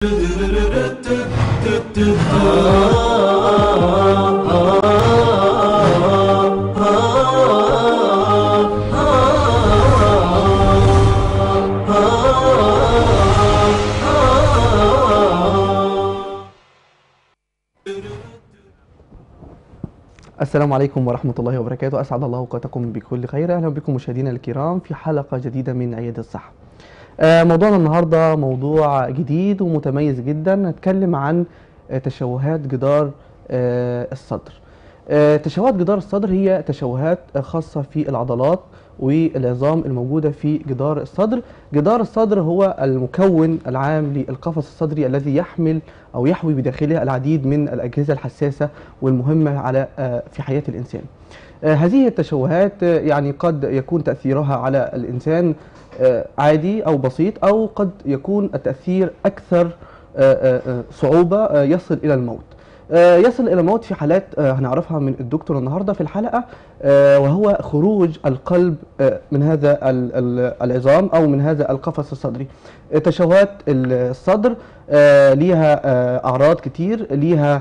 السلام عليكم ورحمة الله وبركاته أسعد الله أوقاتكم بكل خير أهلا بكم مشاهدينا الكرام في حلقة جديدة من عيادة الصحة آه، موضوعنا النهاردة موضوع جديد ومتميز جدا نتكلم عن آه، تشوهات جدار آه، الصدر آه، تشوهات جدار الصدر هي تشوهات آه، خاصة في العضلات والعظام الموجودة في جدار الصدر جدار الصدر هو المكون العام للقفص الصدري الذي يحمل أو يحوي بداخله العديد من الأجهزة الحساسة والمهمة على آه، في حياة الإنسان آه، هذه التشوهات آه، يعني قد يكون تأثيرها على الإنسان آه، عادي أو بسيط أو قد يكون التأثير أكثر آه، آه، آه، صعوبة آه، يصل إلى الموت آه، يصل إلى الموت في حالات آه، هنعرفها من الدكتور النهاردة في الحلقة آه، وهو خروج القلب آه، من هذا ال- ال- العظام أو من هذا القفص الصدري آه، تشوهات الصدر آه، ليها آه، أعراض كتير ليها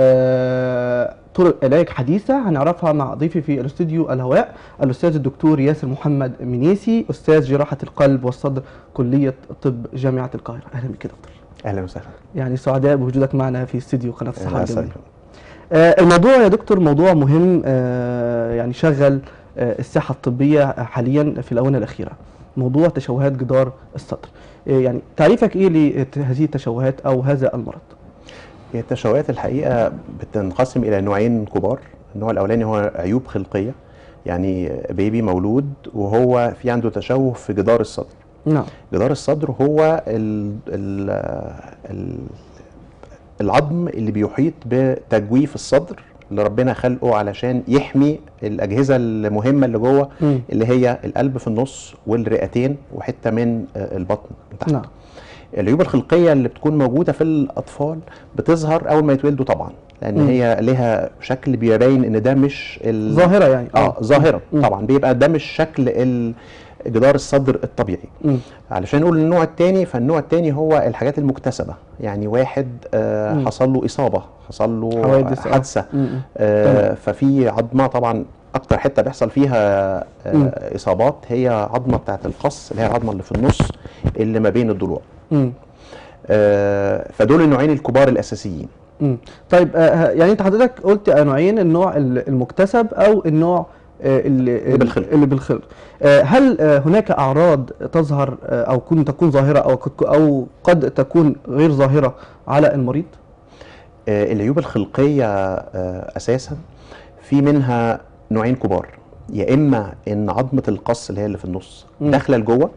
آه، طرق علاج حديثة هنعرفها مع ضيفي في الاستوديو الهواء الأستاذ الدكتور ياسر محمد منيسي أستاذ جراحة القلب والصدر كلية طب جامعة القاهرة أهلا بك يا دكتور اهلا وسهلا يعني سعداء بوجودك معنا في استوديو قناة الصحة أهلا الجميلة وسهلا. آه، الموضوع يا دكتور موضوع مهم آه، يعني شغل آه، الساحة الطبية حاليا في الآونة الأخيرة موضوع تشوهات جدار الصدر آه، يعني تعريفك إيه لهذه التشوهات أو هذا المرض هي التشوهات الحقيقه بتنقسم الى نوعين كبار النوع الاولاني هو عيوب خلقيه يعني بيبي مولود وهو في عنده تشوه في جدار الصدر نعم جدار الصدر هو ال ال ال العظم اللي بيحيط بتجويف الصدر اللي ربنا خلقه علشان يحمي الاجهزه المهمه اللي جوه مم. اللي هي القلب في النص والرئتين وحته من آه، البطن من تحت نعم العيوب الخلقيه اللي بتكون موجوده في الاطفال بتظهر اول ما يتولدوا طبعا لان مم. هي لها شكل بيبين ان ده مش ال- ظاهرة يعني اه ظاهره مم. طبعا بيبقى ده مش شكل ال- جدار الصدر الطبيعي مم. علشان نقول النوع الثاني فالنوع الثاني هو الحاجات المكتسبه يعني واحد آه مم. حصل له اصابه حصل له حوادث، آه. حادثه مم. آه ففي عظمه طبعا اكتر حته بيحصل فيها مم. آه اصابات هي عظمه بتاعه القص اللي هي العظمه اللي في النص اللي ما بين الضلوع مم. آه، فدول النوعين الكبار الاساسيين مم. طيب آه، يعني انت حضرتك قلت نوعين النوع ال- المكتسب او النوع آه، اللي اللي بالخلق. اللي بالخلق آه، هل آه، هناك اعراض تظهر آه، او كن تكون ظاهره او قد- او قد تكون غير ظاهره على المريض آه، العيوب الخلقيه آه، اساسا في منها نوعين كبار يا اما ان عظمه القص اللي هي اللي في النص مم. داخله لجوه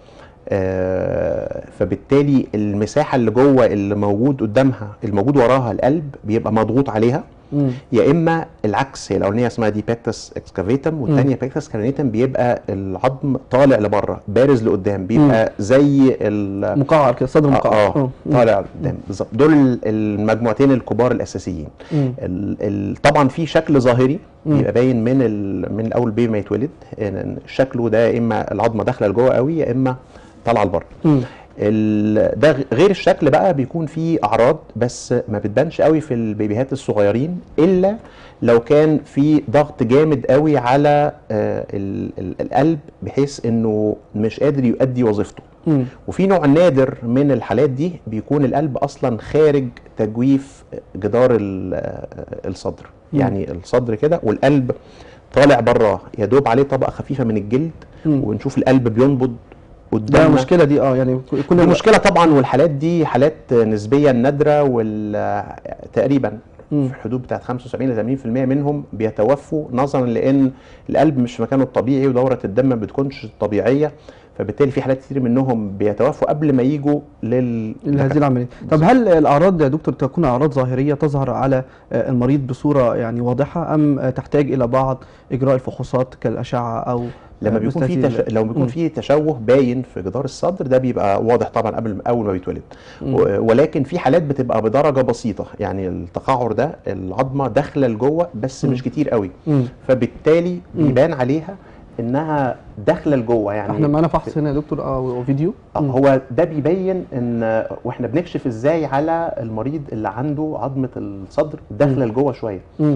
آه، فبالتالي المساحه اللي جوه اللي موجود قدامها الموجود وراها القلب بيبقى مضغوط عليها مم. يا اما العكس هي الاولانيه اسمها دي بيكتس اكسكافيتم والثانيه بيكتس كارنيتم بيبقى العظم طالع لبره بارز لقدام بيبقى زي ال مقعر كده صدر مقعر اه مم. طالع قدام بالظبط دول ال- المجموعتين الكبار الاساسيين مم. ال ال طبعا في شكل ظاهري مم. بيبقى باين من ال من اول بيبي ما يتولد إن شكله ده يا اما العظمه داخله لجوه قوي يا اما طالعه لبره مم. ال- ده غ- غير الشكل بقى بيكون فيه اعراض بس ما بتبانش قوي في البيبيهات الصغيرين الا لو كان في ضغط جامد قوي على آه، ال- ال- القلب بحيث انه مش قادر يؤدي وظيفته مم. وفي نوع نادر من الحالات دي بيكون القلب اصلا خارج تجويف جدار ال- آه، الصدر مم. يعني الصدر كده والقلب طالع براه يا دوب عليه طبقه خفيفه من الجلد مم. ونشوف القلب بينبض ده قدامنا المشكله دي اه يعني كل دي مشكله طبعا والحالات دي حالات نسبيا نادره وتقريبا مم. في حدود بتاعت 75 ل 80% منهم بيتوفوا نظرا لان القلب مش في مكانه الطبيعي ودوره الدم ما بتكونش طبيعيه فبالتالي في حالات كتير منهم بيتوفوا قبل ما يجوا لل هذه العمليه طب هل الاعراض يا دكتور تكون اعراض ظاهريه تظهر على آه، المريض بصوره يعني واضحه ام آه، تحتاج الى بعض اجراء الفحوصات كالاشعه او لما آه، بيكون في مستطيل- تش... لو بيكون مم. في تشوه باين في جدار الصدر ده بيبقى واضح طبعا قبل اول ما بيتولد مم. و- ولكن في حالات بتبقى بدرجه بسيطه يعني التقعر ده العظمه داخله لجوه بس مم. مش كتير قوي مم. فبالتالي مم. بيبان عليها انها داخله لجوه يعني احنا معانا فحص هنا يا دكتور او فيديو آه، مم. هو ده بيبين ان واحنا بنكشف ازاي على المريض اللي عنده عظمه الصدر داخله لجوه شويه مم.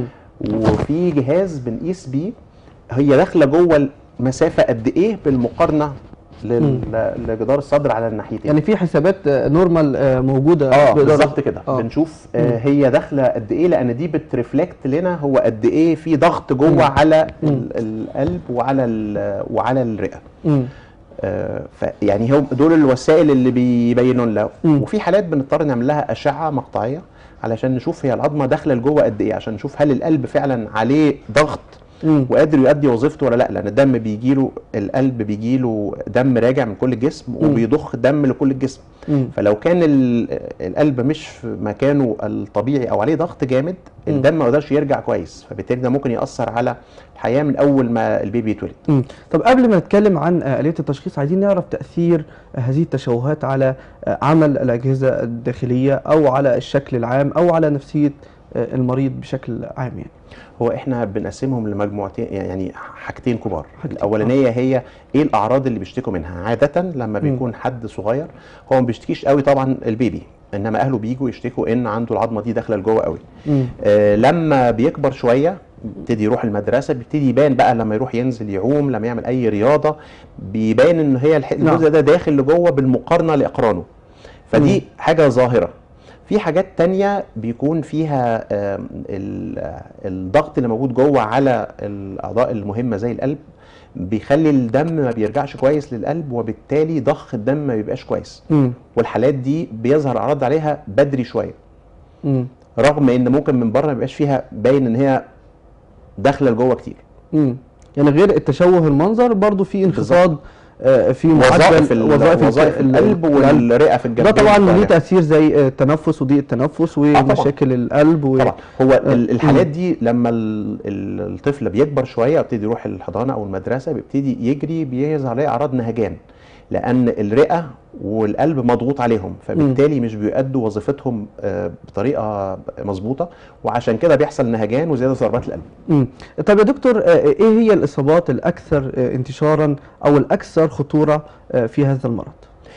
وفي جهاز بنقيس بيه هي داخله جوه المسافه قد ايه بالمقارنه لل- لجدار الصدر على الناحيتين يعني في حسابات آه، نورمال آه، موجوده اه بإدارة- بالظبط كده آه. بنشوف آه مم. هي داخله قد ايه لان دي بترفلكت لنا هو قد ايه في ضغط مم. جوه على مم. ال- القلب وعلى ال- وعلى الرئه مم. آه، فيعني هم دول الوسائل اللي بيبينوا لنا مم. وفي حالات بنضطر نعمل لها اشعه مقطعيه علشان نشوف هي العظمه داخله لجوه قد ايه عشان نشوف هل القلب فعلا عليه ضغط مم. وقادر يؤدي وظيفته ولا لا لان الدم بيجيله القلب بيجيله دم راجع من كل الجسم مم. وبيضخ دم لكل الجسم مم. فلو كان ال- القلب مش في مكانه الطبيعي او عليه ضغط جامد مم. الدم ما يقدرش يرجع كويس فبالتالي ده ممكن ياثر على الحياه من اول ما البيبي يتولد مم. طب قبل ما نتكلم عن آه، آلية التشخيص عايزين نعرف تأثير آه، هذه التشوهات على آه، عمل الأجهزة الداخلية أو على الشكل العام أو على نفسية آه، المريض بشكل عام يعني هو احنا بنقسمهم لمجموعتين يعني حاجتين كبار حاجتين. الاولانيه هي ايه الاعراض اللي بيشتكوا منها عاده لما مم. بيكون حد صغير هو ما بيشتكيش قوي طبعا البيبي انما اهله بيجوا يشتكوا ان عنده العظمه دي داخله لجوه قوي مم. آه لما بيكبر شويه بيبتدي يروح المدرسه بيبتدي يبان بقى لما يروح ينزل يعوم لما يعمل اي رياضه بيبان ان هي الح- نعم. الجزء ده داخل لجوه بالمقارنه لاقرانه فدي مم. حاجه ظاهره في حاجات تانية بيكون فيها آم، ال- الضغط اللي موجود جوه على الاعضاء المهمه زي القلب بيخلي الدم ما بيرجعش كويس للقلب وبالتالي ضخ الدم ما بيبقاش كويس مم. والحالات دي بيظهر اعراض عليها بدري شويه مم. رغم ان ممكن من بره ما يبقاش فيها باين ان هي داخله لجوه كتير مم. يعني غير التشوه المنظر برضو في انخفاض آه، في وظائف معدل ال- وظائف وظائف ال- القلب القلب. والرئه في الجنب ده طبعا ليه تأثير زي آه، التنفس وضيق التنفس ومشاكل القلب و... طبعا هو آه، ال- الحالات دي لما ال- ال- الطفل بيكبر شويه ويبتدي يروح الحضانه او المدرسه بيبتدي يجري بيظهر عليه اعراض نهجان لان الرئه والقلب مضغوط عليهم فبالتالي مش بيؤدوا وظيفتهم آه، بطريقه مظبوطه وعشان كده بيحصل نهجان وزياده ضربات القلب مم. طب يا دكتور آه، ايه هي الاصابات الاكثر آه، انتشارا او الاكثر خطوره آه، في هذا المرض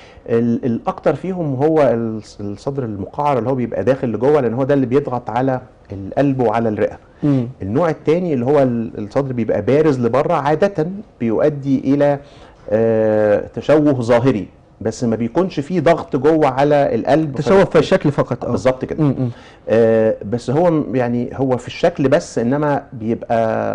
ال- الاكتر فيهم هو الص- الصدر المقعر اللي هو بيبقى داخل لجوه لان هو ده اللي بيضغط على القلب وعلى الرئه مم. النوع الثاني اللي هو ال- الصدر بيبقى بارز لبره عاده بيؤدي الى آه، تشوه ظاهري بس ما بيكونش فيه ضغط جوه على القلب تشوه في فبالتالي- الشكل فقط اه بالظبط كده مم. مم. آه، بس هو م- يعني هو في الشكل بس انما بيبقى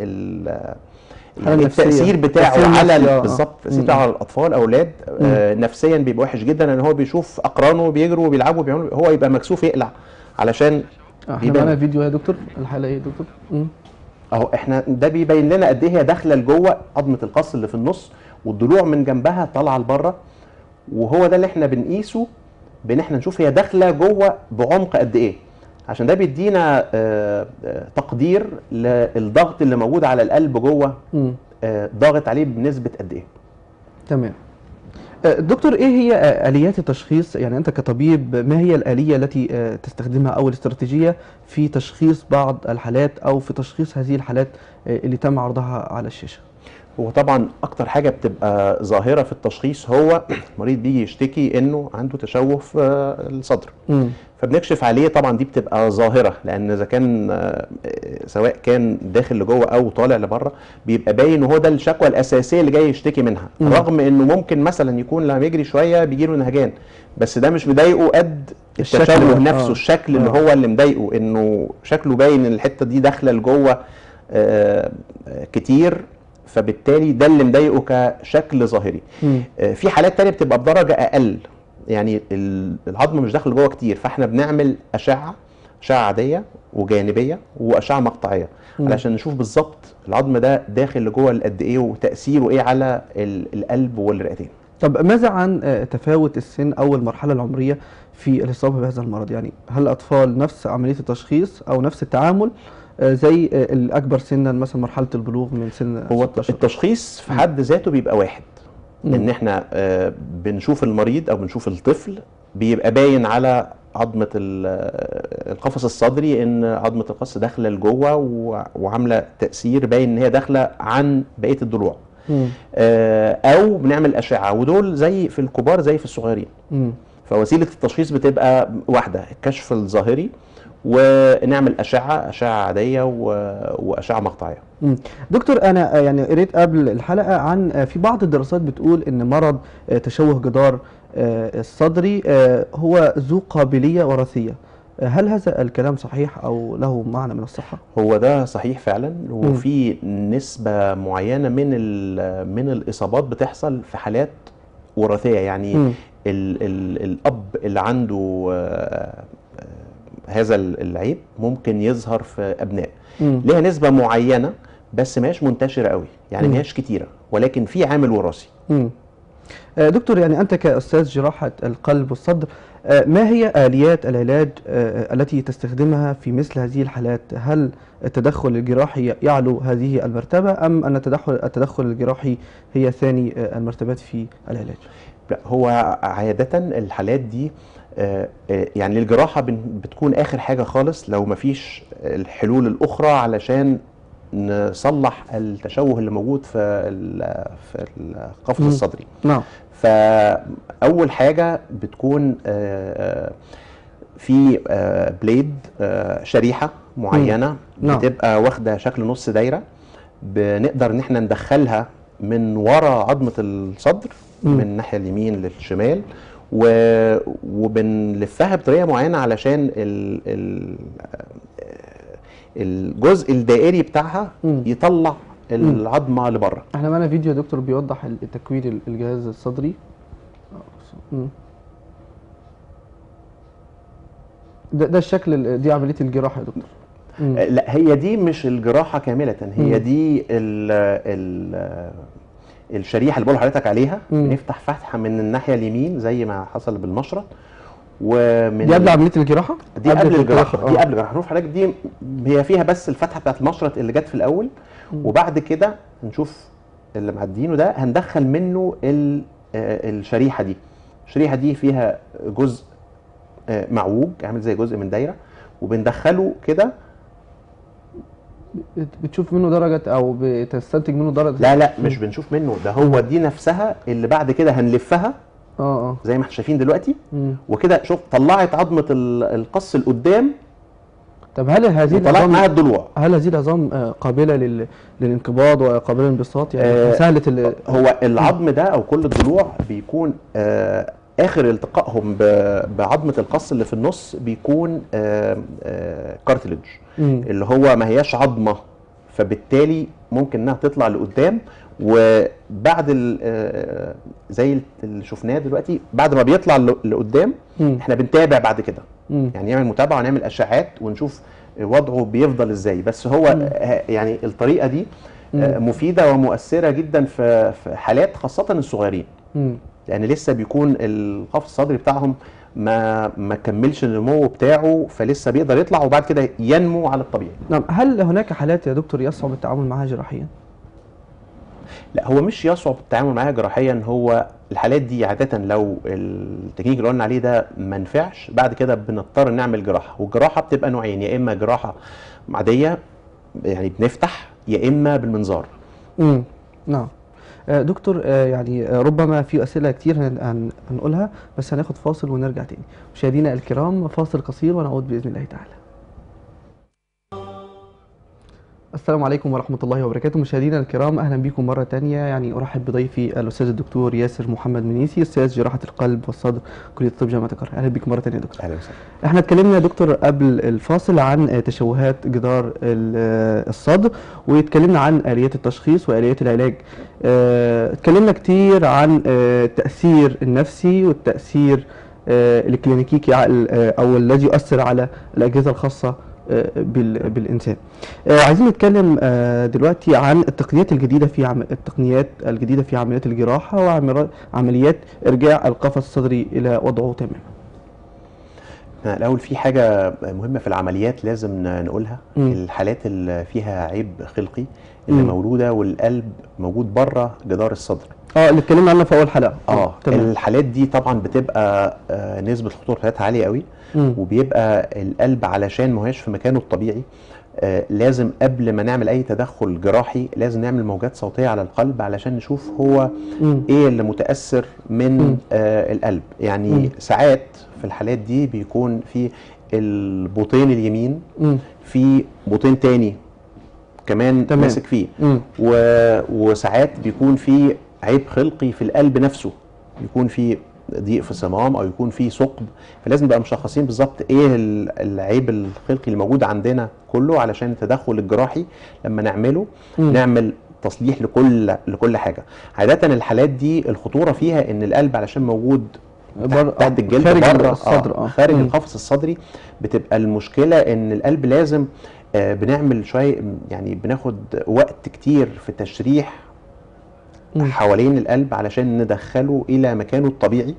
ال- الحالة يعني النفسية. التأثير بتاعه التأثير على النفسي، ال- آه. بالظبط التأثير مم. بتاعه على الأطفال أولاد آه نفسيا بيبقى وحش جدا لأن هو بيشوف أقرانه بيجروا وبيلعبوا بيعملوا هو يبقى مكسوف يقلع علشان آه، احنا بيبان. معانا فيديو يا دكتور الحاله ايه يا دكتور مم. اهو احنا ده بيبين لنا قد ايه هي داخله لجوه عظمه القص اللي في النص والضلوع من جنبها طالعه لبره وهو ده اللي احنا بنقيسه بان احنا نشوف هي داخله جوه بعمق قد ايه عشان ده بيدينا آه، آه، تقدير للضغط اللي موجود على القلب جوه مم. آه، ضاغط عليه بنسبه قد ايه تمام آه، دكتور ايه هي آه، اليات التشخيص يعني انت كطبيب ما هي الاليه التي آه، تستخدمها او الاستراتيجيه في تشخيص بعض الحالات او في تشخيص هذه الحالات آه، اللي تم عرضها على الشاشه هو طبعا اكتر حاجه بتبقى ظاهره في التشخيص هو المريض بيجي يشتكي انه عنده تشوه في آه، الصدر مم. فبنكشف عليه طبعا دي بتبقى ظاهره لان اذا كان آه، سواء كان داخل لجوه او طالع لبره بيبقى باين وهو ده الشكوى الاساسيه اللي جاي يشتكي منها مم. رغم انه ممكن مثلا يكون لما يجري شويه بيجي له نهجان بس ده مش مضايقه قد الشكل التشوه ده، نفسه آه. الشكل اللي آه. هو اللي مضايقه انه شكله باين ان الحته دي داخله لجوه آه، آه، كتير فبالتالي ده اللي مضايقه كشكل ظاهري مم. آه، في حالات تانية بتبقى بدرجة أقل يعني ال- العظم مش داخل جوه كتير فاحنا بنعمل أشعة أشعة عادية وجانبية وأشعة مقطعية مم. علشان نشوف بالظبط العظم ده داخل لجوه قد إيه وتأثيره إيه على ال- القلب والرئتين طب ماذا عن آه، تفاوت السن او المرحله العمريه في الاصابه بهذا المرض يعني هل الاطفال نفس عمليه التشخيص او نفس التعامل آه، زي آه، الاكبر سنا مثلا مرحله البلوغ من سن هو 16 التشخيص في حد ذاته بيبقى واحد مم. ان احنا آه، بنشوف المريض او بنشوف الطفل بيبقى باين على عظمه ال- القفص الصدري ان عظمه القص داخله لجوه و- وعامله تاثير باين ان هي داخله عن بقيه الضلوع مم. آه، او بنعمل اشعه ودول زي في الكبار زي في الصغيرين مم. فوسيله التشخيص بتبقى واحده الكشف الظاهري ونعمل اشعه اشعه عاديه و- واشعه مقطعيه مم. دكتور انا آه، يعني قريت قبل الحلقه عن آه، في بعض الدراسات بتقول ان مرض آه، تشوه جدار آه، الصدري آه، هو ذو قابليه وراثيه آه، هل هذا الكلام صحيح او له معنى من الصحه؟ هو ده صحيح فعلا وفي نسبة معينة من ال- من الإصابات بتحصل في حالات وراثية يعني مم. ال ال الأب اللي عنده آه، آه، هذا ال- العيب ممكن يظهر في أبناء مم. ليها نسبة معينة بس ما هيش منتشرة قوي يعني مم. ما هيش كتيرة ولكن في عامل وراثي مم. آه، دكتور يعني أنت كأستاذ جراحة القلب والصدر آه، ما هي آليات العلاج آه، التي تستخدمها في مثل هذه الحالات؟ هل التدخل الجراحي يعلو هذه المرتبة أم أن التدخل التدخل الجراحي هي ثاني آه، المرتبات في العلاج؟ لا هو عادة الحالات دي آه، آه، يعني الجراحة بن- بتكون آخر حاجة خالص لو مفيش الحلول الأخرى علشان نصلح التشوه اللي موجود في ال- في القفص مم. الصدري نعم فأول حاجة بتكون آه، آه، في آه، بليد آه، شريحة معينة نعم. بتبقى واخدة شكل نص دايرة بنقدر ان احنا ندخلها من ورا عظمة الصدر مم. من الناحية اليمين للشمال و... وبنلفها بطريقة معينة علشان ال... ال... الجزء الدائري بتاعها مم. يطلع العظمة لبره احنا معنا فيديو يا دكتور بيوضح التكوين الجهاز الصدري مم. ده, ده الشكل ال- دي عملية الجراحة يا دكتور مم. لا هي دي مش الجراحة كاملة هي مم. دي ال... ال... الشريحة اللي بقول لحضرتك عليها مم. بنفتح فتحة من الناحية اليمين زي ما حصل بالمشرط ومن دي قبل عملية الجراحة؟ دي قبل الجراحه آه. دي قبل الجراحه هنشوف حضرتك دي هي فيها بس الفتحه بتاعت المشرط اللي جت في الاول وبعد كده هنشوف اللي معديينه ده هندخل منه ال- آه، الشريحه دي الشريحه دي فيها جزء آه، معوج عامل زي جزء من دايره وبندخله كده بت- بتشوف منه درجة أو بتستنتج منه درجة لا لا مش بنشوف منه ده هو دي نفسها اللي بعد كده هنلفها اه اه زي ما احنا شايفين دلوقتي مم. وكده شوف طلعت عظمه ال- القص لقدام طب هل هذه وطلعت العظام معاها الضلوع هل هذه العظام آه، قابلة لل... للانقباض وقابلة للانبساط يعني آه، سهلة ال... هو العظم ده او كل الضلوع بيكون آه اخر التقائهم ب- بعظمه القص اللي في النص بيكون آه آه كارتلج مم. اللي هو ما هياش عظمه فبالتالي ممكن انها تطلع لقدام وبعد ال- آه، زي اللي شفناه دلوقتي بعد ما بيطلع ل- لقدام مم. احنا بنتابع بعد كده مم. يعني نعمل متابعه ونعمل اشعاعات ونشوف وضعه بيفضل ازاي بس هو آه، يعني الطريقه دي آه، مفيده ومؤثره جدا في في حالات خاصه الصغيرين مم. لان لسه بيكون القفص الصدري بتاعهم ما ما كملش النمو بتاعه فلسه بيقدر يطلع وبعد كده ينمو على الطبيعي نعم هل هناك حالات يا دكتور يصعب التعامل معها جراحيا؟ لا هو مش يصعب التعامل معاها جراحيا هو الحالات دي عاده لو التكنيك اللي قلنا عليه ده ما نفعش بعد كده بنضطر نعمل جراحه والجراحه بتبقى نوعين يا اما جراحه عاديه يعني بنفتح يا اما بالمنظار مم. نعم آه، دكتور آه، يعني آه، ربما في أسئلة كتير هن- هن- هنقولها بس هناخد فاصل ونرجع تاني مشاهدينا الكرام فاصل قصير ونعود بإذن الله تعالى السلام عليكم ورحمة الله وبركاته مشاهدينا الكرام أهلا بكم مرة تانية يعني أرحب بضيفي الأستاذ الدكتور ياسر محمد منيسي أستاذ جراحة القلب والصدر كلية الطب جامعة القاهرة أهلا بكم مرة تانية يا دكتور اهلا وسهلا احنا اتكلمنا يا دكتور قبل الفاصل عن آه، تشوهات جدار ال- آه، الصدر واتكلمنا عن آليات التشخيص وآليات العلاج آه، اتكلمنا كتير عن آه، التأثير النفسي والتأثير آه، الكلينيكي على- آه، او الذي يؤثر على الأجهزة الخاصة آه، بال- بالإنسان آه، عايزين نتكلم آه، دلوقتي عن التقنيات الجديدة في عم... التقنيات الجديدة في عمليات الجراحة وعمليات إرجاع القفص الصدري إلى وضعه تماما آه، الأول في حاجة مهمة في العمليات لازم ن- نقولها مم. الحالات اللي فيها عيب خلقي اللي مم. مولودة والقلب موجود بره جدار الصدر اه اللي اتكلمنا عنها في اول حلقه اه تمام الحالات دي طبعا بتبقى آه نسبه الخطوره بتاعتها عاليه قوي مم. وبيبقى القلب علشان ما هوش في مكانه الطبيعي آه لازم قبل ما نعمل اي تدخل جراحي لازم نعمل موجات صوتيه على القلب علشان نشوف هو مم. ايه اللي متاثر من مم. آه القلب يعني مم. ساعات في الحالات دي بيكون في البطين اليمين مم. في بطين تاني كمان تمام. ماسك فيه مم. و... وساعات بيكون في عيب خلقي في القلب نفسه يكون في ضيق في الصمام او يكون في ثقب فلازم نبقى مشخصين بالظبط ايه ال- العيب الخلقي اللي موجود عندنا كله علشان التدخل الجراحي لما نعمله مم. نعمل تصليح لكل لكل حاجه عاده الحالات دي الخطوره فيها ان القلب علشان موجود بر- تحت, تحت الجلد خارج بره الصدر اه خارج مم. القفص الصدري بتبقى المشكله ان القلب لازم آه، بنعمل شويه يعني بناخد وقت كتير في تشريح مم. حوالين القلب علشان ندخله الى مكانه الطبيعي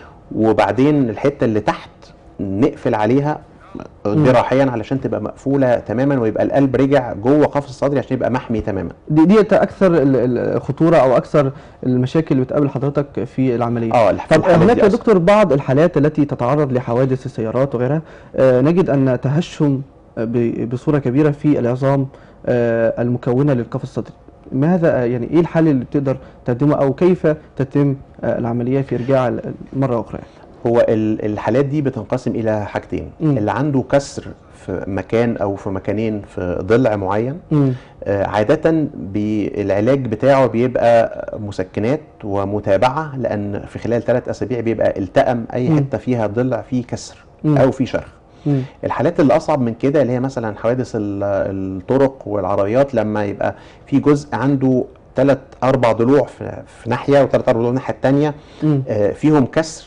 وبعدين الحته اللي تحت نقفل عليها جراحيا علشان تبقى مقفوله تماما ويبقى القلب رجع جوه قفص الصدري عشان يبقى محمي تماما دي دي اكثر ال- ال- الخطوره او اكثر المشاكل اللي بتقابل حضرتك في العمليه اه في طب الحالات هناك دي يا أصلاً. دكتور بعض الحالات التي تتعرض لحوادث السيارات وغيرها آه، نجد ان تهشم آه، ب- بصوره كبيره في العظام آه، المكونه للقفص الصدري ماذا آه، يعني ايه الحل اللي بتقدر تقدمه او كيف تتم آه، العمليه في ارجاع ال- مره اخرى يعني؟ هو ال- الحالات دي بتنقسم الى حاجتين مم. اللي عنده كسر في مكان او في مكانين في ضلع معين مم. آه، عادة بي- العلاج بتاعه بيبقى مسكنات ومتابعة لأن في خلال ثلاث أسابيع بيبقى التئم أي مم. حتة فيها ضلع فيه كسر مم. أو فيه شرخ مم. الحالات اللي أصعب من كده اللي هي مثلا حوادث ال- الطرق والعربيات لما يبقى في جزء عنده ثلاث أربع ضلوع في في ناحية وثلاث أربع ضلوع الناحية التانية مم. آه، فيهم كسر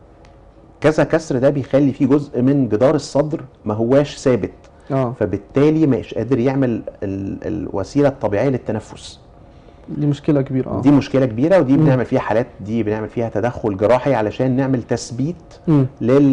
كذا كسر ده بيخلي فيه جزء من جدار الصدر ما هواش ثابت اه فبالتالي مش قادر يعمل ال- الوسيله الطبيعيه للتنفس دي مشكله كبيره اه دي مشكله كبيره ودي مم. بنعمل فيها حالات دي بنعمل فيها تدخل جراحي علشان نعمل تثبيت مم.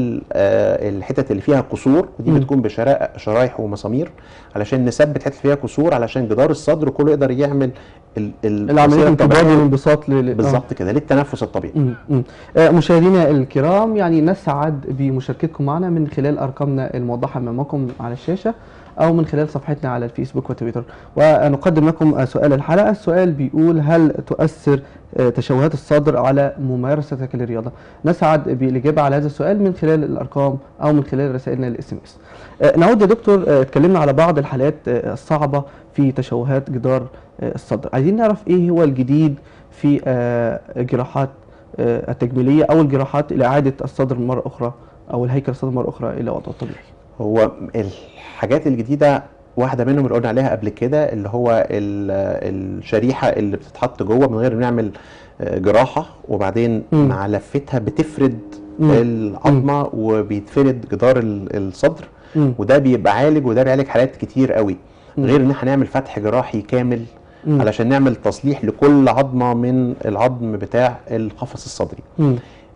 للحتت اللي فيها كسور ودي مم. بتكون بشرائح شرايح ومسامير علشان نثبت حتت فيها كسور علشان جدار الصدر كله يقدر يعمل ال- ال- العمليه الوسيلة انقباض الطبيعية والانبساط ل- ل- آه. بالظبط كده للتنفس الطبيعي مم. مم. آه، مشاهدينا الكرام يعني نسعد بمشاركتكم معنا من خلال ارقامنا الموضحه امامكم على الشاشه او من خلال صفحتنا على الفيسبوك وتويتر ونقدم لكم آه، سؤال الحلقه السؤال بيقول هل تؤثر آه، تشوهات الصدر على ممارستك للرياضه نسعد بالاجابه على هذا السؤال من خلال الارقام او من خلال رسائلنا الاس ام اس نعود يا دكتور آه، اتكلمنا على بعض الحالات آه، الصعبه في تشوهات جدار آه، الصدر عايزين نعرف ايه هو الجديد في آه، جراحات آه، التجميليه او الجراحات لاعاده الصدر مره اخرى او الهيكل الصدر مره اخرى الى وضعه الطبيعي. هو الحاجات الجديده واحده منهم اللي قلنا عليها قبل كده اللي هو ال- الشريحه اللي بتتحط جوه من غير ما نعمل آه، جراحه وبعدين مم. مع لفتها بتفرد مم. العظمه وبيتفرد جدار ال- الصدر مم. وده بيبقى عالج وده بيعالج حالات كتير قوي مم. غير ان احنا نعمل فتح جراحي كامل مم. علشان نعمل تصليح لكل عظمه من العظم بتاع القفص الصدري مم.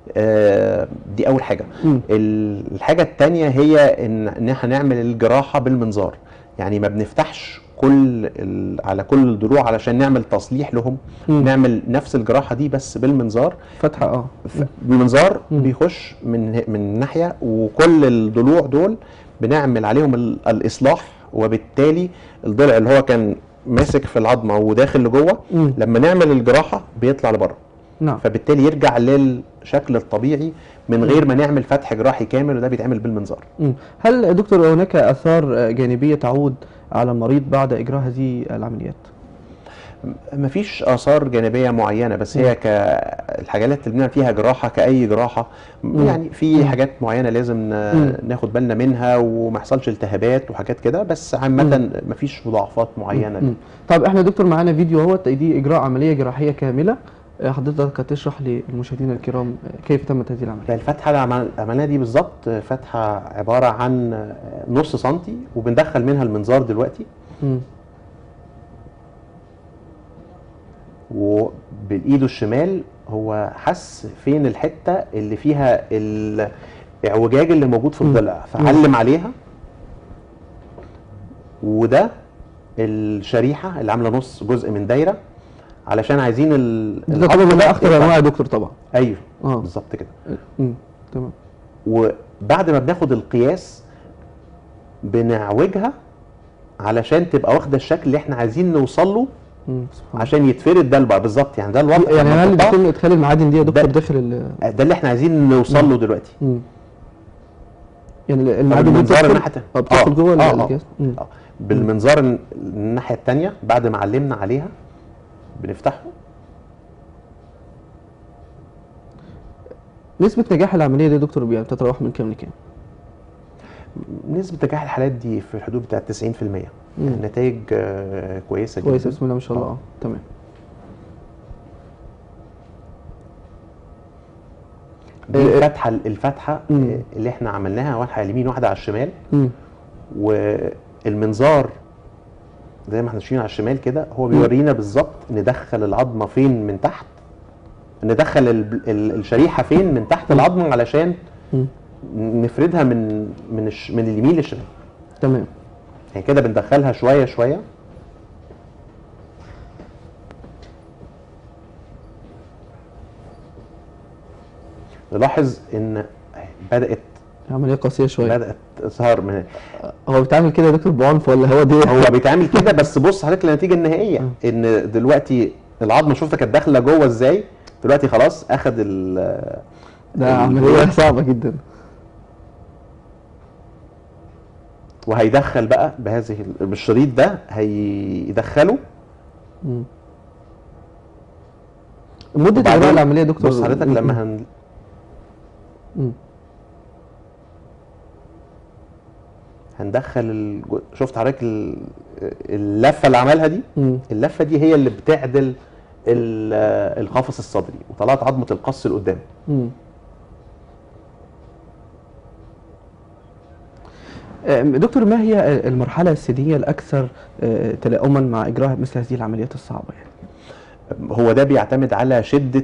آه، دي اول حاجه مم. ال- الحاجه التانية هي ان ان احنا نعمل الجراحه بالمنظار يعني ما بنفتحش كل ال- على كل الضلوع علشان نعمل تصليح لهم مم. نعمل نفس الجراحه دي بس بالمنظار فتحه اه ف- بالمنظار مم. بيخش من من ناحيه وكل الضلوع دول بنعمل عليهم ال- الاصلاح وبالتالي الضلع اللي هو كان ماسك في العظمه وداخل لجوه مم. لما نعمل الجراحه بيطلع لبره نعم فبالتالي يرجع للشكل الطبيعي من غير ما نعمل فتح جراحي كامل وده بيتعمل بالمنظار مم. هل يا دكتور هناك اثار آه، جانبيه تعود على المريض بعد اجراء هذه العمليات؟ مفيش اثار جانبيه معينه بس هي كالحاجات اللي بنعمل فيها جراحه كاي جراحه مم. يعني في حاجات معينه لازم ن- مم. ناخد بالنا منها وما يحصلش التهابات وحاجات كده بس عامه مفيش مضاعفات معينه مم. طب احنا يا دكتور معانا فيديو اهوت دي اجراء عمليه جراحيه كامله آه، حضرتك هتشرح للمشاهدين الكرام آه، كيف تمت هذه العمليه؟ الفتحه اللي عمل- عملناها دي بالظبط فتحه عباره عن نص سنتي وبندخل منها المنظار دلوقتي مم. وبالايده الشمال هو حس فين الحته اللي فيها الاعوجاج اللي موجود في مم. الضلع فعلم عليها وده الشريحه اللي عامله نص جزء من دايره علشان عايزين ال ده طبعا ده اخطر انواع يا دكتور طبعا ايوه اه بالظبط كده مم. تمام وبعد ما بناخد القياس بنعوجها علشان تبقى واخده الشكل اللي احنا عايزين نوصل له مم. سبحان الله. عشان يتفرد ده البقى بالظبط يعني ده الوضع يعني لما هل نحطها، بيتم ادخال المعادن دي يا دكتور ده- داخل ال ده اللي احنا عايزين نوصل له دلوقتي مم. يعني المعادن دي بالمنظار بتدخل الناحيه اه بتدخل جوه ال- آه، آه. الجهاز مم. آه. بالمنظار الن- الناحيه الثانيه بعد ما علمنا عليها بنفتحه نسبة نجاح العملية دي يا دكتور يعني بتتراوح من كام لكام؟ نسبه نجاح الحالات دي في الحدود بتاعه 90% مم. النتائج آه، كويسه جدا كويس بسم الله ما شاء الله آه. اه تمام دي آه، الفتحه الفتحه مم. آه، اللي احنا عملناها واحده على اليمين واحده على الشمال مم. والمنظار زي ما احنا ماشيين على الشمال كده هو بيورينا بالظبط ندخل العظمه فين من تحت ندخل ال- ال- الشريحه فين من تحت العظمه علشان مم. نفردها من من الش من اليمين للشمال تمام يعني كده بندخلها شويه شويه نلاحظ ان بدات عملية قاسية شوية بدات تظهر من هو بيتعامل كده يا دكتور بعنف ولا هو دي هو بيتعامل كده بس بص حضرتك النتيجه النهائيه ان دلوقتي العظمه شفتها كانت داخله جوه ازاي دلوقتي خلاص اخد ال ده عملية صعبة جدا وهيدخل بقى بهذه ال- بالشريط ده هيدخله مم. مدة وبعدين إجراء العملية يا دكتور بص حضرتك مم. لما هن مم. هندخل الجو... شفت حضرتك ال- اللفه اللي عملها دي مم. اللفه دي هي اللي بتعدل ال- القفص الصدري وطلعت عظمه القص لقدام مم. آه، دكتور ما هي المرحلة السنية الأكثر آه، تلاؤما مع إجراء مثل هذه العمليات الصعبة يعني؟ هو ده بيعتمد على شده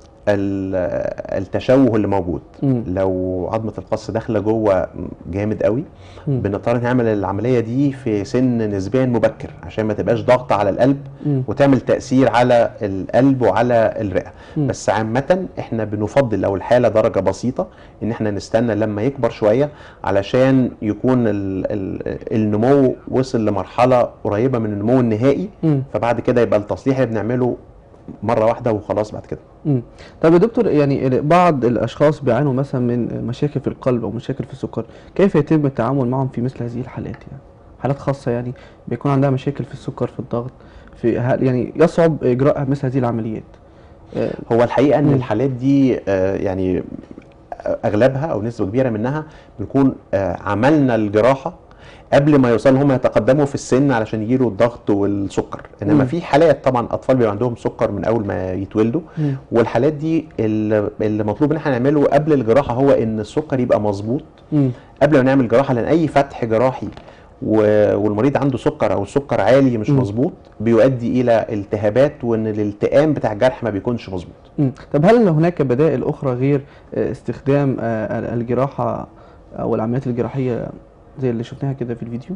ال- التشوه اللي موجود مم. لو عظمه القص داخله جوه جامد قوي مم. بنضطر نعمل العمليه دي في سن نسبيا مبكر عشان ما تبقاش ضغط على القلب مم. وتعمل تاثير على القلب وعلى الرئه مم. بس عامه احنا بنفضل لو الحاله درجه بسيطه ان احنا نستنى لما يكبر شويه علشان يكون ال ال النمو وصل لمرحله قريبه من النمو النهائي مم. فبعد كده يبقى التصليح اللي بنعمله مره واحده وخلاص بعد كده مم. طب يا دكتور يعني بعض الاشخاص بيعانوا مثلا من مشاكل في القلب او مشاكل في السكر كيف يتم التعامل معهم في مثل هذه الحالات يعني حالات خاصه يعني بيكون عندها مشاكل في السكر في الضغط في هل- يعني يصعب اجراء مثل هذه العمليات آه، هو الحقيقه ان مم. الحالات دي آه، يعني اغلبها او نسبه كبيره منها بنكون آه، عملنا الجراحه قبل ما يوصلوا هم يتقدموا في السن علشان يجيله الضغط والسكر انما مم. في حالات طبعا اطفال بيبقى عندهم سكر من اول ما يتولدوا مم. والحالات دي اللي اللي مطلوب ان احنا نعمله قبل الجراحه هو ان السكر يبقى مظبوط مم. قبل ما نعمل جراحه لان اي فتح جراحي و- والمريض عنده سكر او السكر عالي مش مم. مظبوط بيؤدي الى التهابات وان الالتئام بتاع الجرح ما بيكونش مظبوط مم. طب هل هناك بدائل اخرى غير آه، استخدام آه، الجراحه او العمليات الجراحيه زي اللي شفناها كده في الفيديو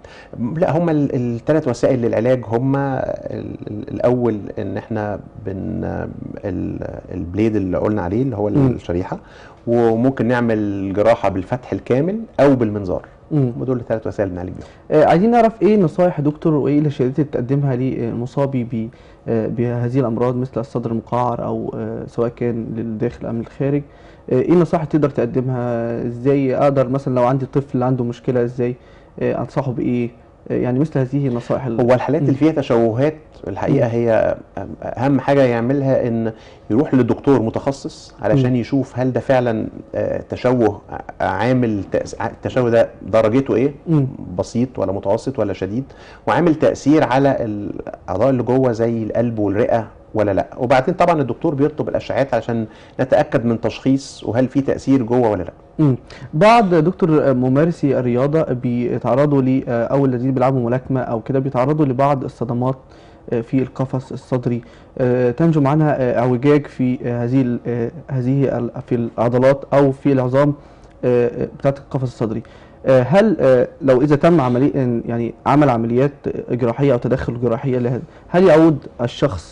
لا هما الثلاث وسائل للعلاج هما ال- ال- الاول ان احنا بن ال- البليد اللي قلنا عليه اللي هو مم. الشريحه وممكن نعمل جراحه بالفتح الكامل او بالمنظار مم. هم دول الثلاث وسائل بنعالج بيهم آه، عايزين نعرف ايه نصائح يا دكتور وايه الارشادات اللي تقدمها للمصابي ب- آه، بهذه الامراض مثل الصدر المقعر او آه، سواء كان للداخل ام للخارج آه، ايه النصائح تقدر تقدمها ازاي اقدر مثلا لو عندي طفل عنده مشكله ازاي آه، انصحه بايه آه، يعني مثل هذه النصائح ال- هو الحالات مم. اللي فيها تشوهات الحقيقه هي اهم حاجه يعملها ان يروح لدكتور متخصص علشان مم. يشوف هل ده فعلا آه، تشوه عامل تأس- التشوه ده درجته ايه مم. بسيط ولا متوسط ولا شديد وعامل تاثير على الاعضاء اللي جوه زي القلب والرئه ولا لا وبعدين طبعا الدكتور بيطلب الاشعاعات علشان نتاكد من تشخيص وهل في تاثير جوه ولا لا مم. بعض دكتور ممارسي الرياضة بيتعرضوا ل أو الذين بيلعبوا ملاكمة أو كده بيتعرضوا لبعض الصدمات آه، في القفص الصدري آه، تنجم عنها آه، اعوجاج في آه، هذه ال- آه، هذه ال- في العضلات أو في العظام آه، آه، بتاعة القفص الصدري آه، هل آه، لو إذا تم عملية يعني عمل عمليات جراحية أو تدخل جراحية لهذا هل يعود الشخص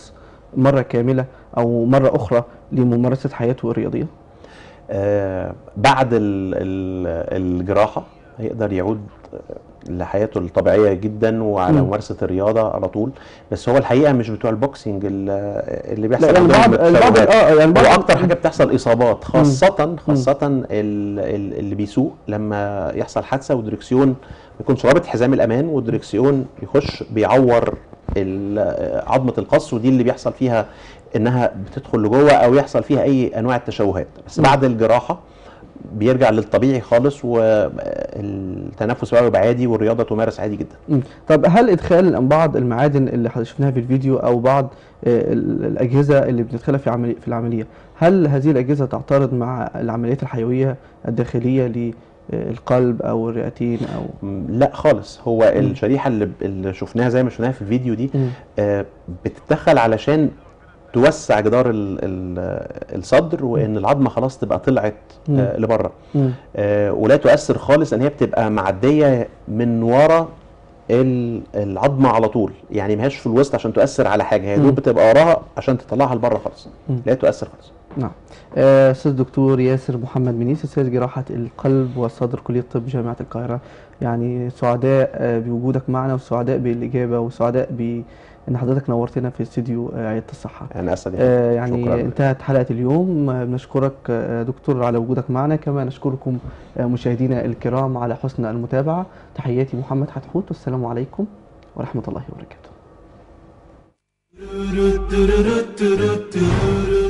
مره كامله او مره اخرى لممارسه حياته الرياضيه آه، بعد ال- ال- الجراحة هيقدر يعود لحياته الطبيعية جدا وعلى مم. ممارسة الرياضة على طول بس هو الحقيقة مش بتوع البوكسينج ال- اللي بيحصل لا يعني عندهم بعض البعض تشوهات. اه يعني هو بعض اكتر حاجه بتحصل اصابات خاصه خاصه ال- ال- اللي بيسوق لما يحصل حادثه ودركسيون ما يكونش رابط حزام الامان والدركسيون يخش بيعور ال- عظمه القص ودي اللي بيحصل فيها انها بتدخل لجوه او يحصل فيها اي انواع التشوهات بس مم. بعد الجراحه بيرجع للطبيعي خالص والتنفس بقى يبقى عادي والرياضه تمارس عادي جدا مم. طب هل ادخال بعض المعادن اللي حضرتك شفناها في الفيديو او بعض آه، ال- الاجهزه اللي بندخلها في عمليه في العمليه هل هذه الاجهزه تعترض مع العمليات الحيويه الداخليه للقلب او الرئتين او م، لا خالص هو الشريحه اللي اللي شفناها زي ما شفناها في الفيديو دي مم. آه، بتتدخل علشان توسع جدار ال- ال- الصدر وان العظمه خلاص تبقى طلعت آه، لبره مم. آه، ولا تؤثر خالص ان هي بتبقى معديه من ورا ال- العظمه على طول يعني ما هيش في الوسط عشان تؤثر على حاجه هي مم. دوب بتبقى وراها عشان تطلعها لبره خالص مم. لا تؤثر خالص نعم آه، استاذ دكتور ياسر محمد منيس استاذ جراحه القلب والصدر كليه طب جامعه القاهره يعني سعداء آه، بوجودك معنا وسعداء بالاجابه وسعداء بان حضرتك نورتنا في استديو آه، عياده الصحه يعني اسد آه، يعني شكراً. انتهت حلقة اليوم آه، بنشكرك آه، دكتور على وجودك معنا كما نشكركم آه، مشاهدينا الكرام على حسن المتابعة تحياتي محمد حتحوت والسلام عليكم ورحمة الله وبركاته